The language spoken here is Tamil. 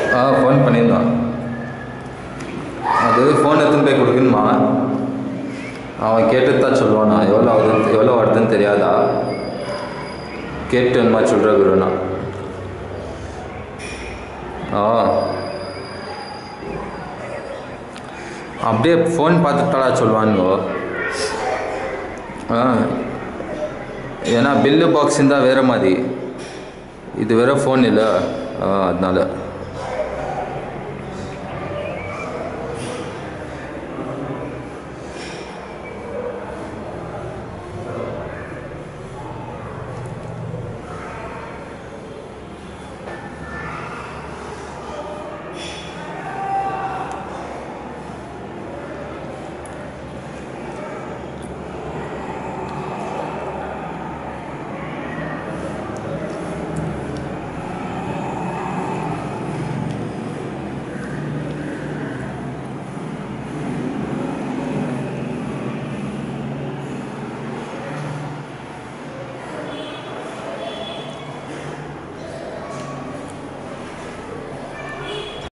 ஆ ஃபோன் பண்ணியிருந்தான் அது ஃபோன் எடுத்துன்னு போய் கொடுக்கணுமா அவன் கேட்டுட்டு தான் சொல்லுவானா எவ்வளோ ஆகுது எவ்வளோ வருதுன்னு தெரியாதா கேட்டு என்னமா சொல்கிற குருண்ணா ஆ அப்படியே ஃபோன் பார்த்துட்டாடா சொல்லுவானுங்கோ ஆ ஏன்னா பில்லு பாக்ஸ் இருந்தால் வேறு மாதிரி இது வேறு ஃபோன் இல்லை ஆ அதனால